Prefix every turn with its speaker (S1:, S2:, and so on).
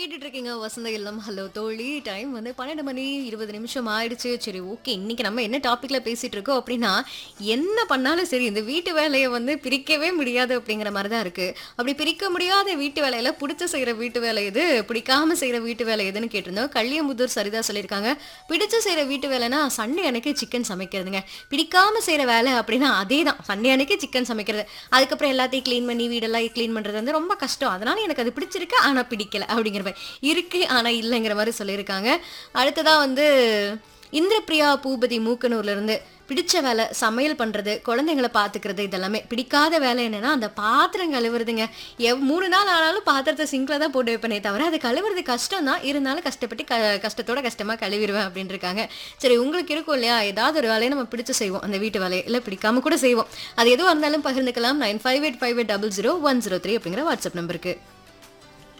S1: கேட்டுட்டு இருக்கீங்க வசந்த இல்லம் ஹலோ தோழி டைம் வந்து பன்னெண்டு மணி இருபது நிமிஷம் ஆயிடுச்சு சரி ஓகே இன்னைக்கு நம்ம என்ன டாபிக்ல பேசிட்டு இருக்கோம் அப்படின்னா என்ன பண்ணாலும் சரி இந்த வீட்டு வேலையை வந்து பிரிக்கவே முடியாது அப்படிங்கிற மாதிரி தான் இருக்கு அப்படி பிரிக்க முடியாத வீட்டு வேலையில பிடிச்ச செய்யற வீட்டு வேலை எது பிடிக்காம செய்யற வீட்டு வேலை எதுன்னு கேட்டிருந்தோம் கள்ளியமுதூர் சரிதா சொல்லியிருக்காங்க பிடிச்ச செய்யற வீட்டு வேலைனா சண்டே அன்னைக்கு சிக்கன் சமைக்கிறதுங்க பிடிக்காம செய்யற வேலை அப்படின்னா அதே தான் சண்டே அன்னைக்கு சிக்கன் சமைக்கிறது அதுக்கப்புறம் எல்லாத்தையும் க்ளீன் பண்ணி வீடெல்லாம் க்ளீன் பண்றது வந்து ரொம்ப கஷ்டம் அதனால எனக்கு அது பிடிச்சிருக்கு ஆனா பிடிக்கல அப்படிங்கிற மாதிரி இருக்கு ஆனா இல்லைங்கிற மாதிரி சொல்லியிருக்காங்க அடுத்ததா வந்து இந்திரபிரியா பூபதி மூக்கனூர்ல இருந்து பிடிச்ச வேலை சமையல் பண்றது குழந்தைங்களை பாத்துக்கிறது இதெல்லாமே பிடிக்காத வேலை என்னன்னா அந்த பாத்திரம் கழுவுறதுங்க எவ் மூணு நாள் ஆனாலும் பாத்திரத்தை சிங்க்ல தான் போட்டு வைப்பனே தவிர அது கழுவுறது கஷ்டம் தான் இருந்தாலும் கஷ்டப்பட்டு க கஷ்டத்தோட கஷ்டமா கழுவிடுவேன் அப்படின்னு இருக்காங்க சரி உங்களுக்கு இருக்கும் இல்லையா ஏதாவது ஒரு வேலையை நம்ம பிடிச்சு செய்வோம் அந்த வீட்டு வேலையை இல்லை பிடிக்காம கூட செய்வோம் அது எதுவாக இருந்தாலும் பகிர்ந்துக்கலாம் nine five eight five eight double zero one zero three அப்படிங்கிற வாட்ஸ்அப் நம்பருக்கு